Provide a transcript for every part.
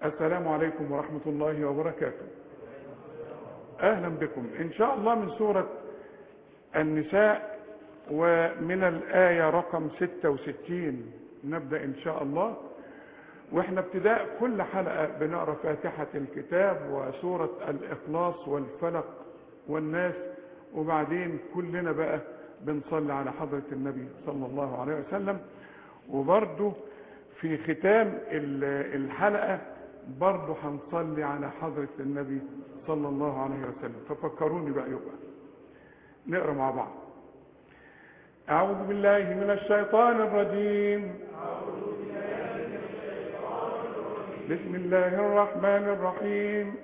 السلام عليكم ورحمة الله وبركاته أهلا بكم إن شاء الله من سورة النساء ومن الآية رقم 66 نبدأ إن شاء الله وإحنا ابتداء كل حلقة بنقرأ فاتحة الكتاب وسورة الإخلاص والفلق والناس وبعدين كلنا بقى بنصلي على حضرة النبي صلى الله عليه وسلم وبرضه في ختام الحلقة برضه هنصلي على حضرة النبي صلى الله عليه وسلم ففكروني بقى يبقى نقرا مع بعض أعوذ بالله من الشيطان الرجيم بسم الله الرحمن الرحيم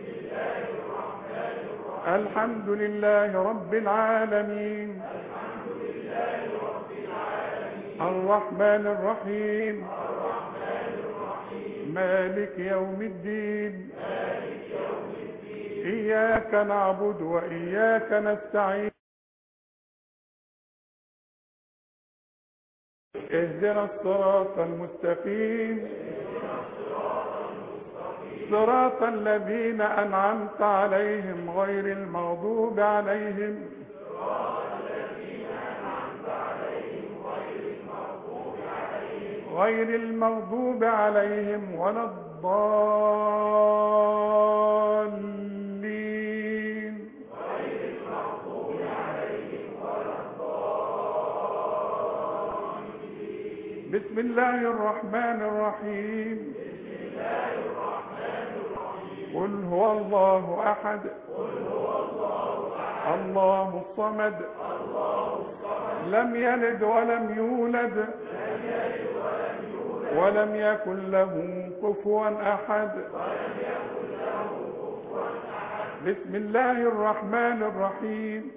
الحمد لله رب العالمين الرحمن الرحيم مالك يوم الدين إياك نعبد وإياك نستعين اهدنا الصراط المستقيم صراط الذين أنعمت عليهم غير المغضوب عليهم غير المغضوب عليهم ولا الضالين بسم الله الرحمن الرحيم قل هو الله أحد الله الصمد لم يلد ولم يولد ولم يكن له كفوا أحد بسم الله الرحمن الرحيم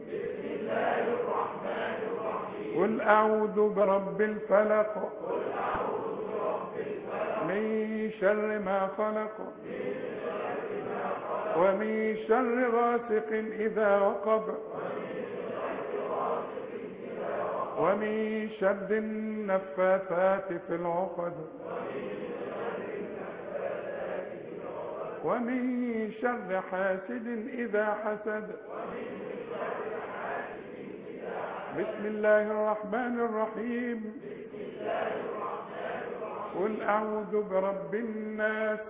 قل أعوذ برب الفلق من شر ما خلق ومن شر غاسق إذا وقب ومن شر النفاثات في العقد ومن شر حاسد إذا حسد بسم الله الرحمن الرحيم قل أعوذ برب الناس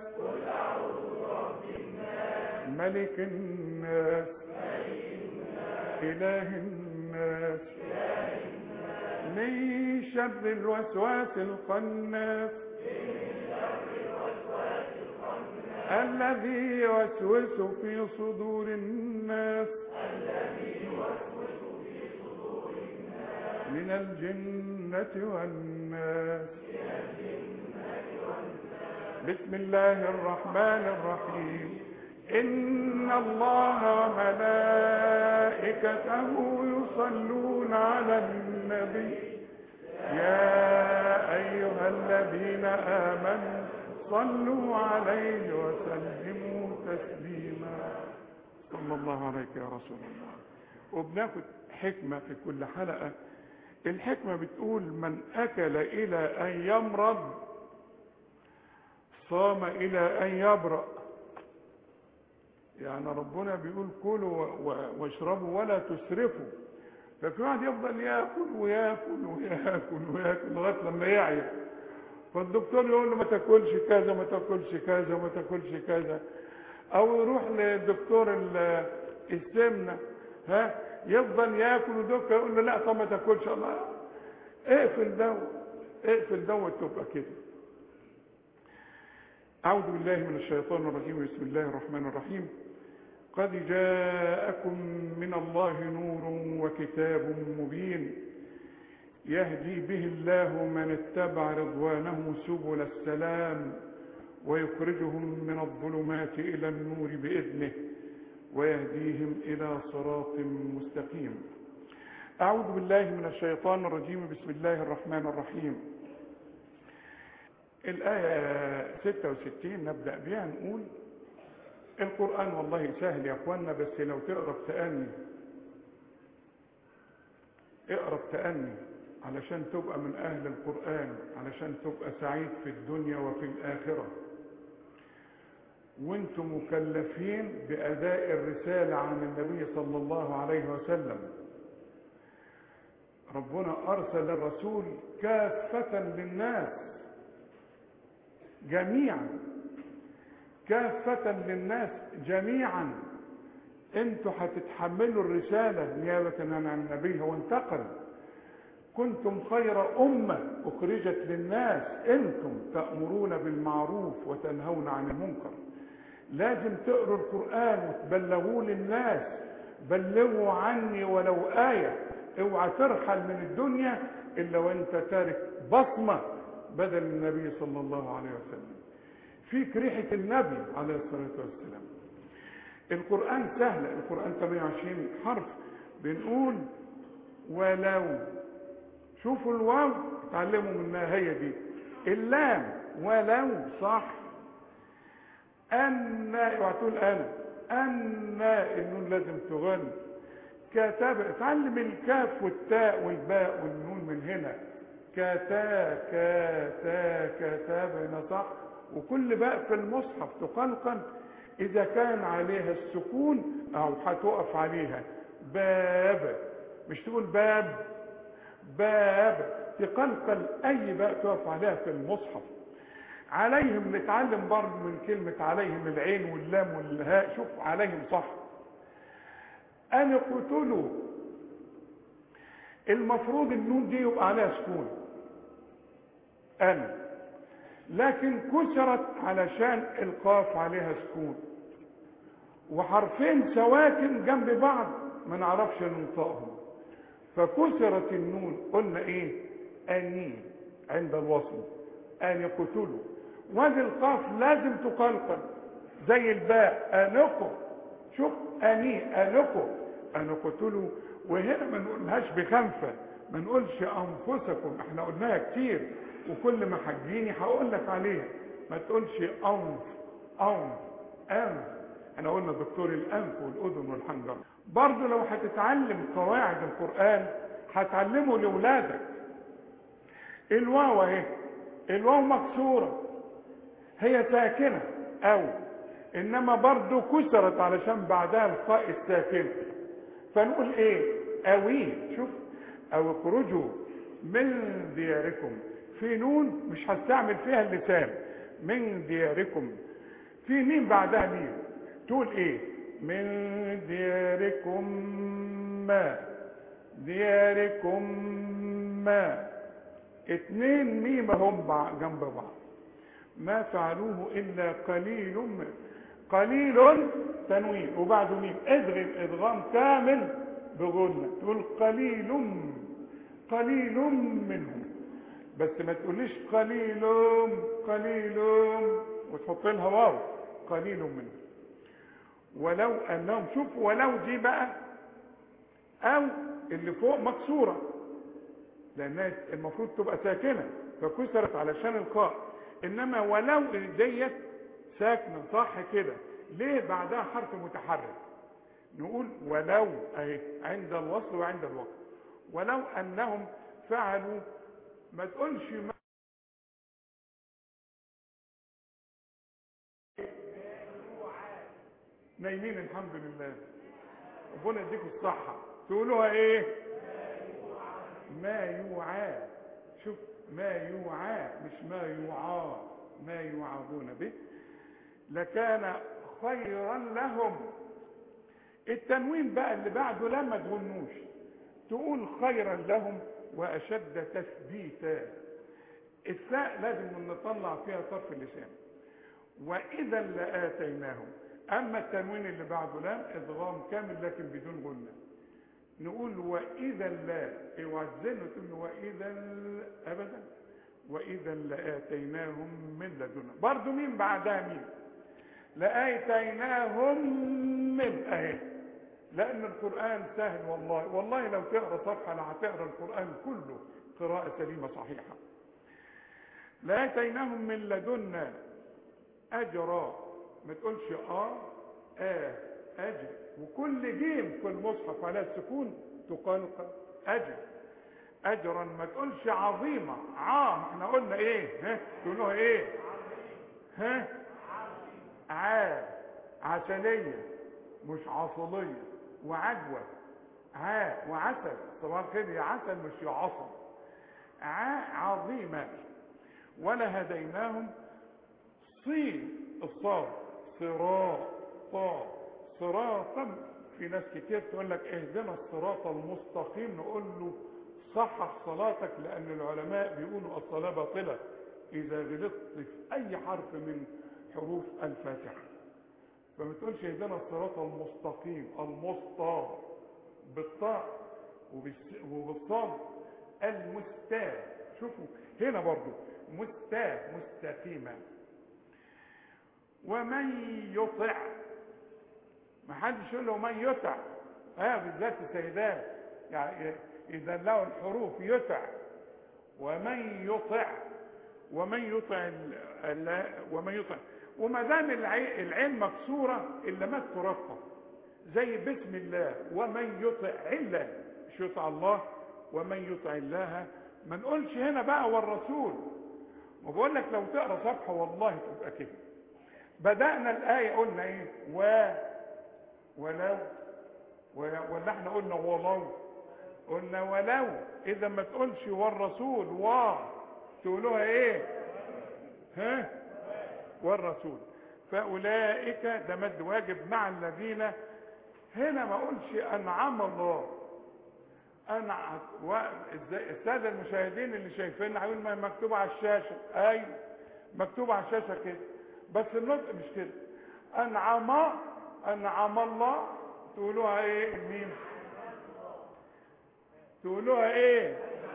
ملك الناس إله الناس من شر الوسواس الخناس الذي يوسوس في صدور الناس من الجنة والناس بسم الله الرحمن الرحيم إن الله وملائكته يصلون على النبي يا أيها الذين آمنوا صلوا عليه وسلموا تسليما صلى الله عليك يا رسول الله وبناخد حكمة في كل حلقة الحكمة بتقول من أكل إلى أن يمرض صام إلى أن يبرأ يعني ربنا بيقول كلوا واشربوا ولا تسرفوا ففي واحد يفضل ياكل وياكل وياكل وياكل لغايه لما يعيا فالدكتور يقول له ما تاكلش كذا ما تاكلش كذا ما تاكلش كذا او يروح لدكتور السمنه ها يفضل ياكل ودكتور يقول له لا طب ما تاكلش الله اقفل دوت اقفل دوت تبقى كده أعوذ بالله من الشيطان الرجيم بسم الله الرحمن الرحيم قد جاءكم من الله نور وكتاب مبين يهدي به الله من اتبع رضوانه سبل السلام ويخرجهم من الظلمات إلى النور بإذنه ويهديهم إلى صراط مستقيم أعوذ بالله من الشيطان الرجيم بسم الله الرحمن الرحيم الآية 66 نبدأ بها نقول القرآن والله سهل يا أخوانا بس لو تقرأ بتأني اقرأ بتأني علشان تبقى من أهل القرآن علشان تبقى سعيد في الدنيا وفي الآخرة وانتم مكلفين بأداء الرسالة عن النبي صلى الله عليه وسلم ربنا أرسل الرسول كافة للناس جميعا كافة للناس جميعا انتوا هتتحملوا الرسالة نيابة عن النبي هو انتقل كنتم خير أمة أخرجت للناس أنتم تأمرون بالمعروف وتنهون عن المنكر لازم تقروا القرآن وتبلغوه للناس بلغوا عني ولو آية اوعى ترحل من الدنيا إلا وانت تارك بصمة بدل النبي صلى الله عليه وسلم فيك ريحة النبي عليه الصلاة والسلام القرآن سهل القرآن 28 حرف بنقول ولو شوفوا الواو اتعلموا منها هي دي اللام ولو صح أن اوعى تقول أنا أن النون لازم تغني كتاب اتعلم الكاف والتاء والباء والنون من هنا كتا كتا كتاب هنا صح وكل باء في المصحف تقلقل إذا كان عليها السكون أو هتقف عليها باب مش تقول باب باب تقلقل اي باء تقف عليها في المصحف عليهم نتعلم برضه من كلمة عليهم العين واللام والهاء شوف عليهم صح أن قتلوا المفروض النون دي يبقى عليها سكون أن لكن كسرت علشان القاف عليها سكون وحرفين سواكن جنب بعض ما نعرفش ننطقهم فكسرت النون قلنا ايه اني عند الوصل ان يقتلوا وادي القاف لازم تقلقل زي الباء انقوا شوف اني انقوا ان قتلوا وهنا ما نقولهاش بخنفه ما نقولش انفسكم احنا قلناها كتير وكل ما حجيني هقول لك عليها ما تقولش انف انف انف احنا قلنا دكتور الانف والاذن والحنجره برضه لو هتتعلم قواعد القرآن هتعلمه لأولادك الواو اهي الواو مكسورة هي ساكنة أو إنما برضه كسرت علشان بعدها الخاء الساكنة فنقول إيه أوي شوف أو اخرجوا من دياركم في نون مش هستعمل فيها اللسان من دياركم في مين بعدها مين تقول ايه من دياركم ما دياركم ما اتنين ميم هم جنب بعض ما فعلوه الا قليل من قليل تنوين وبعده ميم ادغم ادغام كامل بغنى تقول قليل قليل منهم بس ما تقوليش قليل قليل وتحط لها واو قليل منهم ولو انهم شوف ولو دي بقى او اللي فوق مكسوره لانها المفروض تبقى ساكنه فكسرت علشان القاء انما ولو ديت ساكنه صح كده ليه بعدها حرف متحرك نقول ولو اهي عند الوصل وعند الوقت ولو انهم فعلوا ما تقولش ما نايمين الحمد لله ربنا يديكم الصحة تقولوها ايه ما يوعى شوف ما يوعى مش ما يوعى ما يوعظون به لكان خيرا لهم التنوين بقى اللي بعده لا ما تغنوش تقول خيرا لهم واشد تثبيتا الثاء لازم نطلع فيها طرف اللسان واذا لاتيناهم اما التنوين اللي بعده لام ادغام كامل لكن بدون غنه نقول واذا لا اوعى تزن تقول واذا ابدا واذا لاتيناهم من لدنا برضه مين بعدها مين لاتيناهم من اهي لان القران سهل والله والله لو تقرا صفحه لا هتقرا القران كله قراءه سليمه صحيحه لاتيناهم من لدنا اجرا ما تقولش اه اه اجر وكل جيم في المصحف على السكون تقلقل اجر اجرا ما تقولش عظيمه عام احنا قلنا ايه ها تقولوها ايه ها عا عسلية مش عصلية وعجوة ها وعسل طبعا كده يا عسل مش يا عصل ع عظيمة ولهديناهم صين الصاد صراطا صراطا في ناس كتير تقول لك اهدنا الصراط المستقيم نقول له صحح صلاتك لان العلماء بيقولوا الصلاة باطلة اذا غلطت في اي حرف من حروف الفاتحة فما تقولش اهدنا الصراط المستقيم المسطى بالطاء وبالصاد المستاه شوفوا هنا برضو مستاه مستقيمة ومن يطع ما حدش يقول له من يطع ها بالذات السيدات يعني اذا له الحروف يطع ومن يطع ومن يطع ال ومن يطع وما دام العين مكسوره الا ما ترقى زي بسم الله ومن يطع الله مش يطع الله ومن يطع الله ما نقولش هنا بقى والرسول ما بقول لك لو تقرا صفحه والله تبقى كده بدانا الايه قلنا ايه و ولو ولا احنا قلنا ولو قلنا ولو اذا ما تقولش والرسول و تقولوها ايه ها والرسول فاولئك ده مد واجب مع الذين هنا ما اقولش انعم الله انا الساده المشاهدين اللي شايفين هيقول مكتوب على الشاشه ايوه مكتوب على الشاشه كده بس النطق مش كده انعم انعم الله تقولوها ايه الميم تقولوها ايه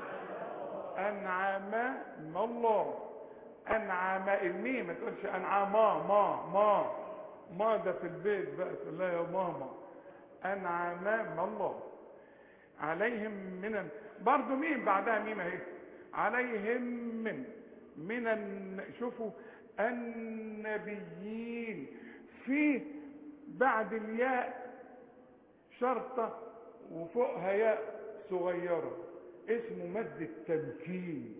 انعم الله انعم الميم ما تقولش انعم ما ما ما ده في البيت بقى تقول لها يا ماما انعم الله عليهم من برضه مين بعدها مين اهي عليهم من من الن... شوفوا النبيين في بعد الياء شرطة وفوقها ياء صغيرة اسمه مد التمكين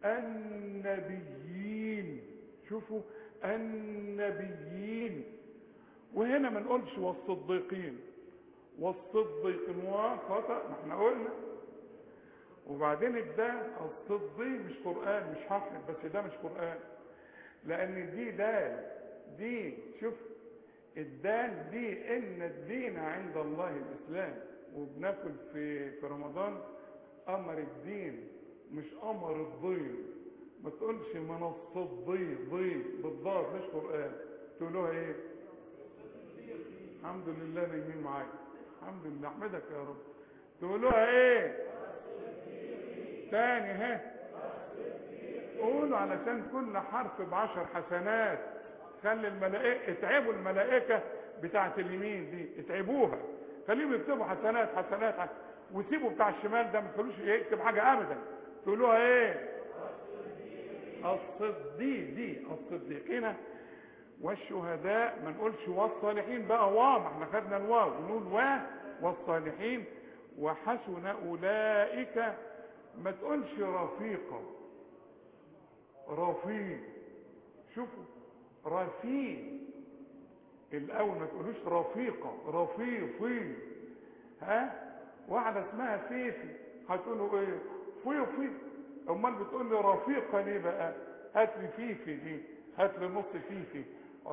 النبيين شوفوا النبيين وهنا ما نقولش والصديقين والصديقين وخطأ ما احنا قلنا وبعدين الدال الصديق مش قرآن مش حفظ بس ده مش قرآن لأن دي دال دي شوف الدال دي إن الدين عند الله الإسلام وبناكل في في رمضان أمر الدين مش أمر الضيل ما تقولش من الصديق ضيل بالضاد مش قرآن تقولوها إيه؟ الحمد لله نايمين معايا الحمد لله احمدك يا رب تقولوها ايه تاني ها قولوا علشان كل حرف بعشر حسنات خلي الملائكة اتعبوا الملائكة بتاعت اليمين دي اتعبوها خليهم يكتبوا حسنات حسنات حسنات. وسيبوا بتاع الشمال ده ما تخلوش يكتب حاجة ابدا تقولوها ايه الصديق دي الصديقين والشهداء ما نقولش والصالحين بقى وا ما احنا خدنا الواو نقول و والصالحين وحسن اولئك ما تقولش رفيقا رفيق شوفوا رفيق الاول ما تقولوش رفيقه رفيقي ها واحده اسمها فيفي هتقولوا ايه فيفي امال بتقول لي رفيقه ليه بقى هات لي فيفي دي هات لي نص فيفي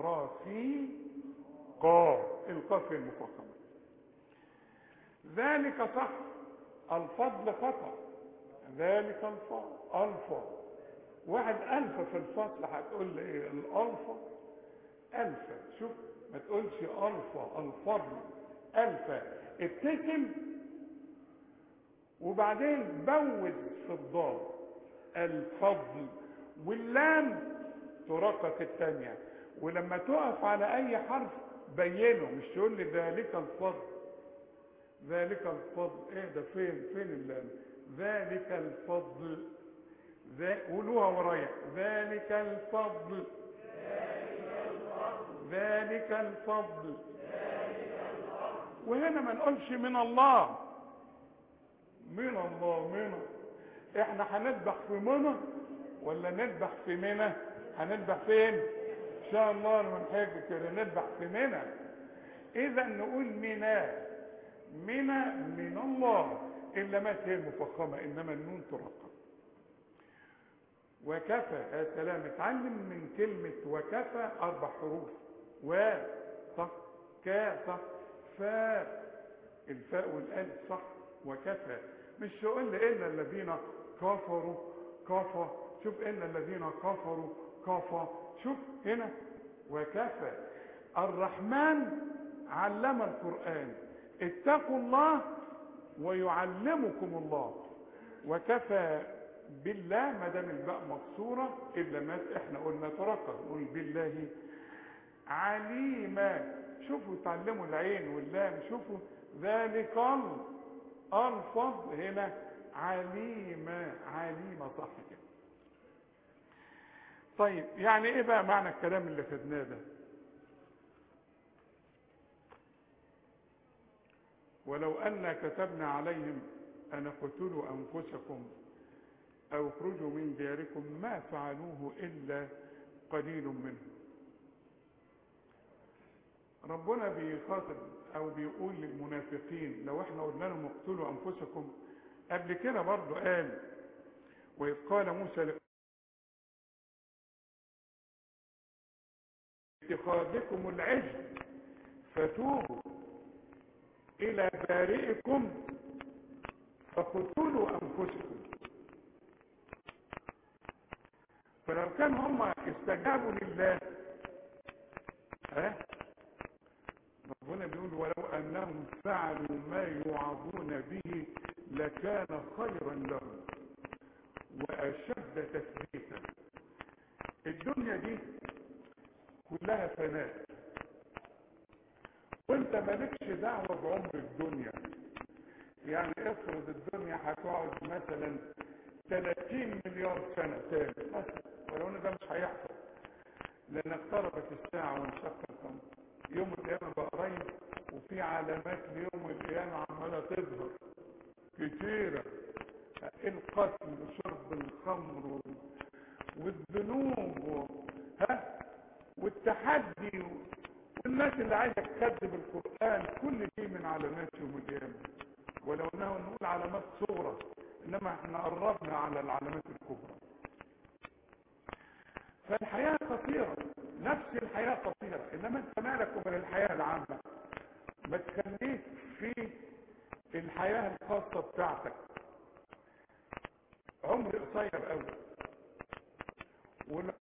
رفيقا القاف المفخمه ذلك صح الفضل خطأ ذلك الفضل الفا واحد ألف في الفصل هتقول لي ايه الألفا ألفا شوف ما تقولش ألفا الفضل ألفا ابتسم وبعدين بوز في الضاد الفضل واللام ترقق الثانية ولما تقف على أي حرف بينه مش تقول لي ذلك الفضل ذلك الفضل ايه ده فين فين اللام ذلك الفضل قولوها ورايا ذلك الفضل ذلك الفضل وهنا ما نقولش من الله من الله من احنا هنذبح في منى ولا نذبح في منى هنذبح فين شاء الله لما نحج كده نذبح في منى اذا نقول منى منى من الله الا ما هي المفخمه انما النون ترقم وكفى يا سلام اتعلم من كلمه وكفى اربع حروف و صح كا صح فاء الفاء والالف صح وكفى مش تقول لي ان الذين كفروا كفى شوف ان الذين كفروا كفى شوف هنا وكفى الرحمن علم القرآن اتقوا الله ويعلمكم الله وكفى بالله ما دام الباء مكسوره الا ما احنا قلنا ترقى نقول بالله عليما شوفوا تعلموا العين واللام شوفوا ذلك الفضل هنا عليما عليما صح كده طيب يعني ايه بقى معنى الكلام اللي خدناه ده ولو أن كتبنا عليهم أن اقتلوا أنفسكم أو اخرجوا من دياركم ما فعلوه إلا قليل منهم ربنا بيخاطب أو بيقول للمنافقين لو احنا قلنا لهم اقتلوا أنفسكم قبل كده برضه قال وإذ قال موسى اتخاذكم العجل فتوبوا الى بارئكم فقتلوا انفسكم فلو كان هم استجابوا لله ها ربنا بيقول ولو انهم فعلوا ما يوعظون به لكان خيرا لهم واشد تثبيتا الدنيا دي كلها فناء وانت مالكش دعوه بعمر الدنيا يعني افرض الدنيا هتقعد مثلا 30 مليار سنه تاني مثلا ولو ان ده مش هيحصل لان اقتربت الساعه وانشق القمر يوم القيامه بقى قريب وفي علامات ليوم القيامه عماله تظهر كتيره القتل وشرب الخمر والذنوب ها والتحدي والناس اللي عايزه تكذب القران كل دي من علامات يوم القيامه ولو انه نقول علامات صغرى انما احنا قربنا على العلامات الكبرى فالحياه خطيره نفس الحياه خطيره انما انت مالك ومن الحياه العامه ما تخليك في الحياه الخاصه بتاعتك عمر قصير قوي ولو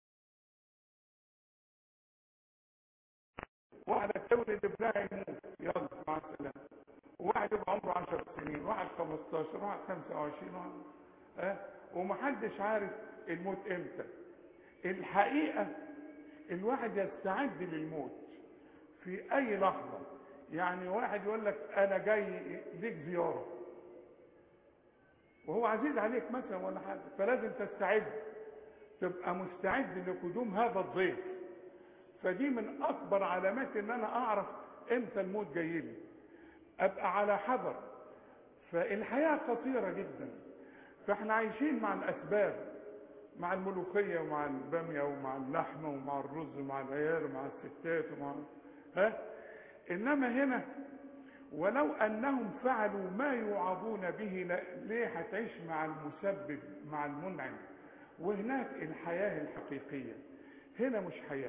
واحدة تولد ابنها يموت يلا مع السلامة وواحد يبقى عمره 10 سنين واحد 15 واحد 25 واحد اه ومحدش عارف الموت امتى الحقيقة الواحد يستعد للموت في اي لحظة يعني واحد يقول لك انا جاي ليك زيارة وهو عزيز عليك مثلا ولا حاجة فلازم تستعد تبقى مستعد لقدوم هذا الضيف فدي من اكبر علامات ان انا اعرف امتى الموت جاي لي ابقى على حذر فالحياه خطيره جدا فاحنا عايشين مع الاسباب مع الملوخيه ومع الباميه ومع اللحمه ومع الرز ومع العيال ومع الستات ومع ها انما هنا ولو انهم فعلوا ما يوعظون به ليه هتعيش مع المسبب مع المنعم وهناك الحياه الحقيقيه هنا مش حياه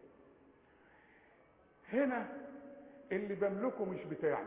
هنا اللي بملكه مش بتاعي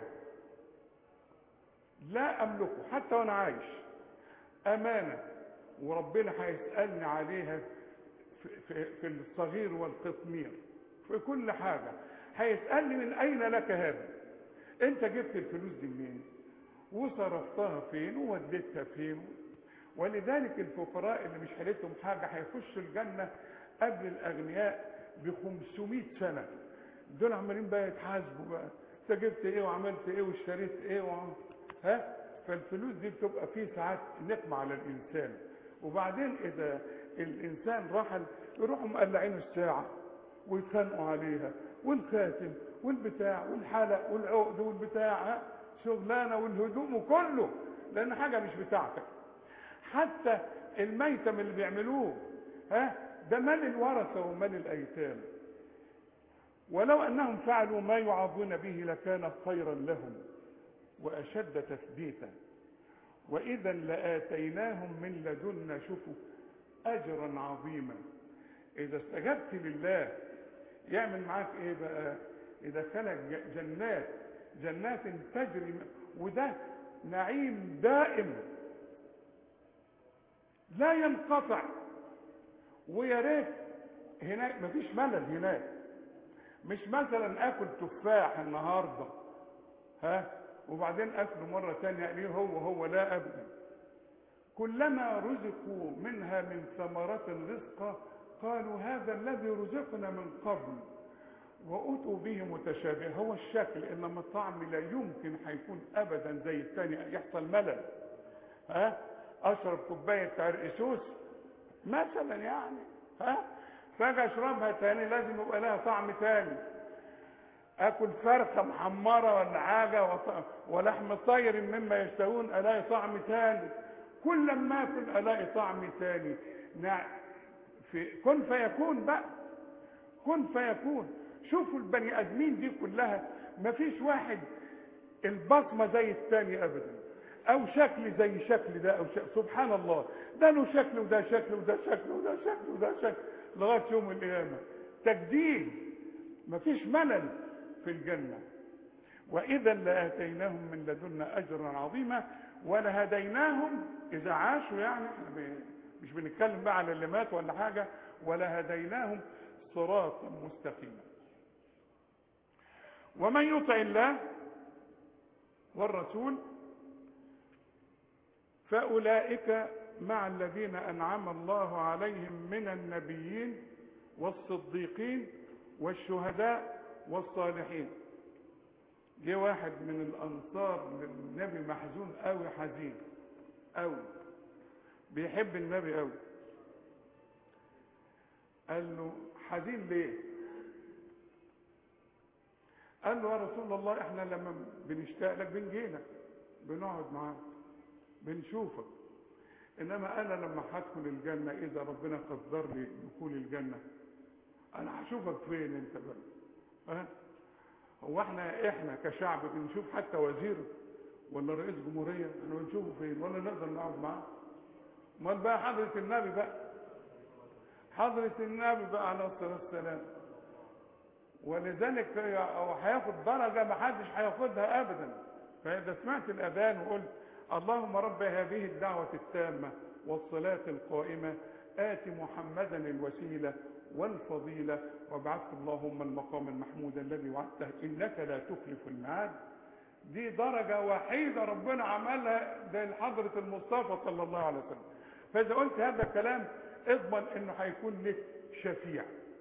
لا املكه حتى وانا عايش امانه وربنا هيسالني عليها في, في, في الصغير والقطمير في كل حاجه هيسالني من اين لك هذا انت جبت الفلوس دي منين وصرفتها فين ووديتها فين ولذلك الفقراء اللي مش حالتهم حاجه هيخشوا الجنه قبل الاغنياء ب 500 سنه دول عمالين بقى يتحاسبوا بقى انت جبت ايه وعملت ايه واشتريت ايه وعم... ها فالفلوس دي بتبقى فيه ساعات نقمة على الانسان وبعدين اذا الانسان رحل يروحوا مقلعين الساعة ويتخانقوا عليها والخاتم والبتاع والحلق والعقد والبتاع ها شغلانة والهدوم وكله لان حاجة مش بتاعتك حتى الميتم اللي بيعملوه ها ده مال الورثة ومال الأيتام ولو أنهم فعلوا ما يعظون به لكان خيرا لهم وأشد تثبيتا وإذا لآتيناهم من لدنا شوفوا أجرا عظيما إذا استجبت لله يعمل معاك إيه بقى يدخلك جنات جنات تجري وده نعيم دائم لا ينقطع ويا ريت هناك مفيش ملل هناك مش مثلا اكل تفاح النهارده ها وبعدين اكله مره تانية ليه هو هو لا ابدا كلما رزقوا منها من ثمرات رزقا قالوا هذا الذي رزقنا من قبل وأتوا به متشابه هو الشكل إنما الطعم لا يمكن هيكون أبدا زي الثاني يحصل ملل ها أشرب كوباية عرقسوس مثلا يعني ها فاجي أشربها تاني لازم يبقى لها طعم تاني اكل فرخه محمره ولا حاجه ولحم طير مما يشتهون الاقي طعم تاني كل ما اكل الاقي طعم تاني في كن فيكون بقى كن فيكون شوفوا البني ادمين دي كلها ما فيش واحد البصمه زي الثاني ابدا او شكل زي شكل ده او شكل سبحان الله ده له شكل وده شكل وده شكل وده شكل وده شكل لغايه يوم القيامه تجديد ما فيش ملل في الجنه واذا لاتيناهم من لدنا اجرا عظيما ولهديناهم اذا عاشوا يعني مش بنتكلم بقى على اللي مات ولا حاجه ولهديناهم صراطا مستقيما ومن يطع الله والرسول فاولئك مع الذين انعم الله عليهم من النبيين والصديقين والشهداء والصالحين جه واحد من الانصار للنبي محزون قوي حزين قوي بيحب النبي قوي قال له حزين ليه قال له يا رسول الله احنا لما بنشتاق لك بنجيلك بنقعد معاك بنشوفك انما انا لما هدخل الجنه اذا ربنا قدر لي دخول الجنه انا هشوفك فين انت بقى ها هو احنا احنا كشعب بنشوف حتى وزير ولا رئيس جمهوريه احنا بنشوفه فين ولا نقدر نقعد معاه امال بقى حضره النبي بقى حضره النبي بقى عليه الصلاه والسلام ولذلك هو هياخد درجه ما حدش هياخدها ابدا فاذا سمعت الاذان وقلت اللهم رب هذه الدعوه التامه والصلاه القائمه ات محمدا الوسيله والفضيله وابعثه اللهم المقام المحمود الذي وعدته انك لا تخلف الميعاد دي درجه وحيده ربنا عملها ده لحضره المصطفى صلى الله عليه وسلم فاذا قلت هذا الكلام اضمن انه هيكون لك شفيع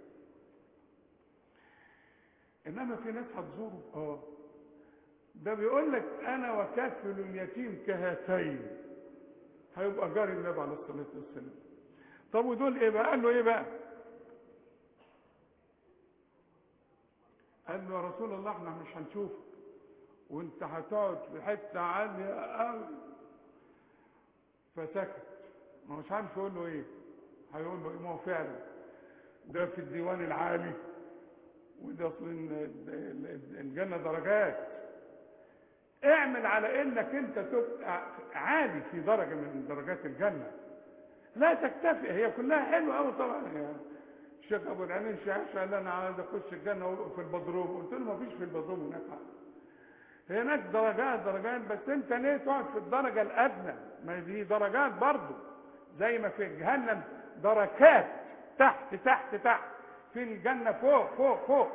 انما في ناس هتزوره اه ده بيقول لك انا وكفل اليتيم كهاتين هيبقى جاري النبي عليه الصلاه والسلام طب ودول ايه بقى قال له ايه بقى قال له يا رسول الله احنا مش هنشوفك وانت هتقعد في حته عاليه قوي فسكت ما مش عارف يقول له ايه هيقول له ايه ما هو فعلا ده في الديوان العالي وده اصل الجنه درجات اعمل على انك انت تبقى عالي في درجه من درجات الجنه لا تكتفي هي كلها حلوه قوي طبعا يعني الشيخ ابو العينين شاش قال انا عايز اخش الجنه في البدروم قلت له ما فيش في البدروم هناك حاجه هناك درجات درجات بس انت ليه تقعد في الدرجه الادنى ما دي درجات برضه زي ما في جهنم دركات تحت تحت تحت في الجنه فوق فوق فوق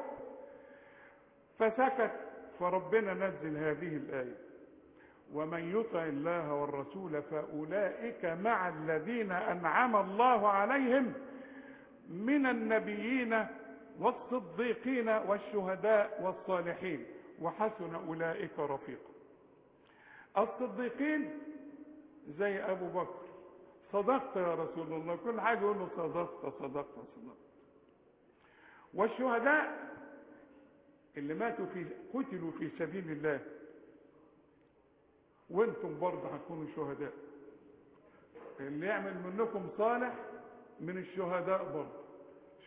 فسكت فربنا نزل هذه الايه ومن يطع الله والرسول فاولئك مع الذين انعم الله عليهم من النبيين والصديقين والشهداء والصالحين وحسن اولئك رفيقا الصديقين زي ابو بكر صدقت يا رسول الله كل حاجه يقول له صدقت صدقت صدقت والشهداء اللي ماتوا في قتلوا في سبيل الله وانتم برضه هتكونوا شهداء اللي يعمل منكم صالح من الشهداء برضه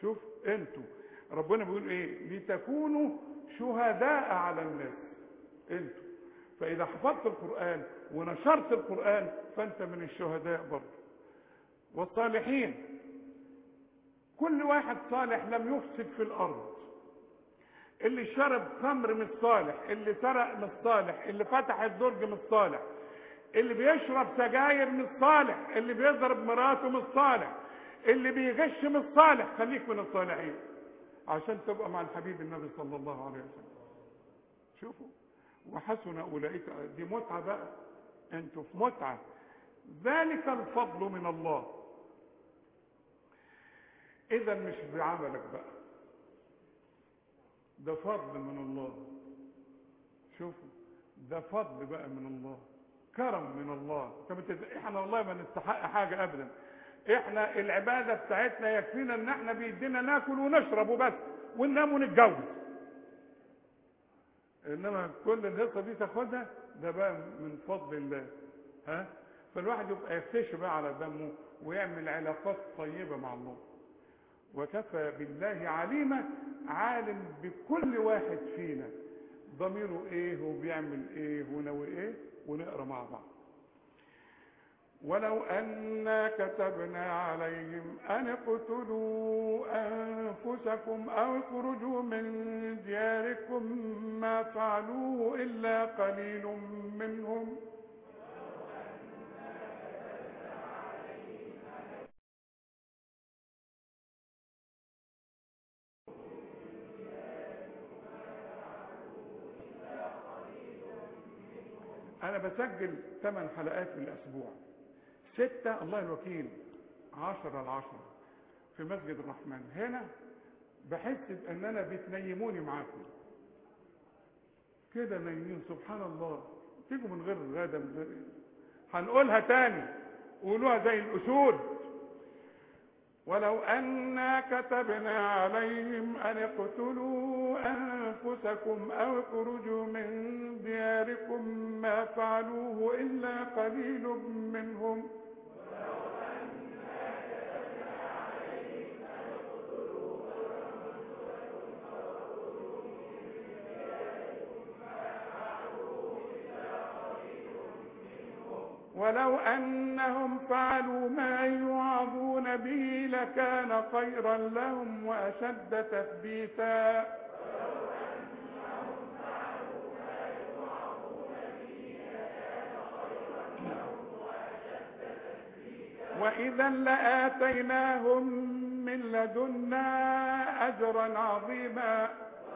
شوف انتوا ربنا بيقول ايه لتكونوا شهداء على الناس انتوا فاذا حفظت القران ونشرت القران فانت من الشهداء برضه والصالحين كل واحد صالح لم يفسد في الارض اللي شرب خمر مش صالح اللي سرق مش صالح اللي فتح الدرج مش صالح اللي بيشرب سجاير مش صالح اللي بيضرب مراته مش صالح اللي بيغش مش صالح خليك من الصالحين عشان تبقى مع الحبيب النبي صلى الله عليه وسلم شوفوا وحسن اولئك دي متعه بقى انتوا في متعه ذلك الفضل من الله اذا مش بعملك بقى ده فضل من الله شوفوا ده فضل بقى من الله كرم من الله احنا والله ما نستحق حاجه ابدا احنا العباده بتاعتنا يكفينا ان احنا بيدينا ناكل ونشرب وبس وننام ونتجوز انما كل الهصه دي تاخدها ده بقى من فضل الله ها فالواحد يبقى يفتش بقى على دمه ويعمل علاقات طيبه مع الله وكفى بالله عليما عالم بكل واحد فينا ضميره ايه وبيعمل ايه ونوي ايه ونقرا مع بعض ولو أنا كتبنا عليهم أن اقتلوا أنفسكم أو اخرجوا من دياركم ما فعلوه إلا قليل منهم أنا بسجل ثمان حلقات في الأسبوع ستة الله الوكيل عشرة العشرة في مسجد الرحمن هنا بحس ان انا بتنيموني معاكم كده نايمين سبحان الله تيجوا من غير غدا من غير هنقولها تاني قولوها زي الاسود ولو أنا كتبنا عليهم أن اقتلوا أنفسكم أو اخرجوا من دياركم ما فعلوه إلا قليل منهم ولو أنهم فعلوا ما يوعظون به لكان خيرا لهم وأشد تثبيتا وإذا لآتيناهم من لدنا أجرا عظيما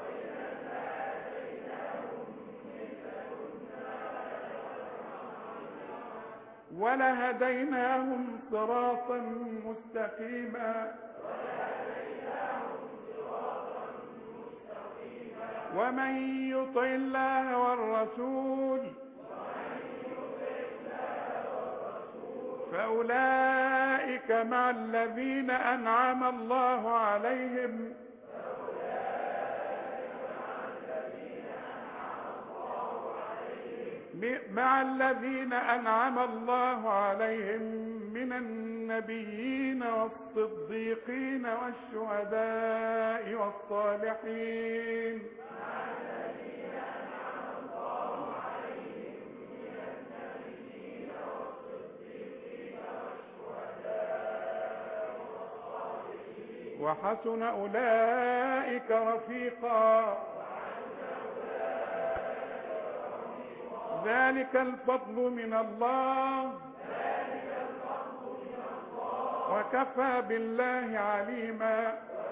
ولهديناهم صراطا مستقيما ومن يطع الله والرسول فأولئك مع الذين أنعم الله عليهم مع الذين أنعم الله عليهم من النبيين والصديقين والشهداء والصالحين وحسن أولئك رفيقا ذلك الفضل من الله وكفى بالله عليما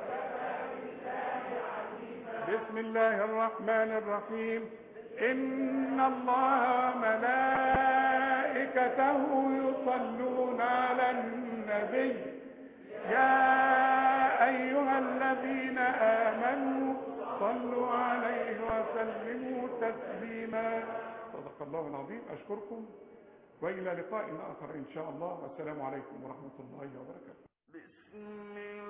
بسم الله الرحمن الرحيم إن الله وملائكته يصلون على النبي يا أيها الذين آمنوا صلوا عليه وسلموا تسليما صدق الله العظيم أشكركم وإلى لقاء آخر إن شاء الله والسلام عليكم ورحمة الله وبركاته بسم الله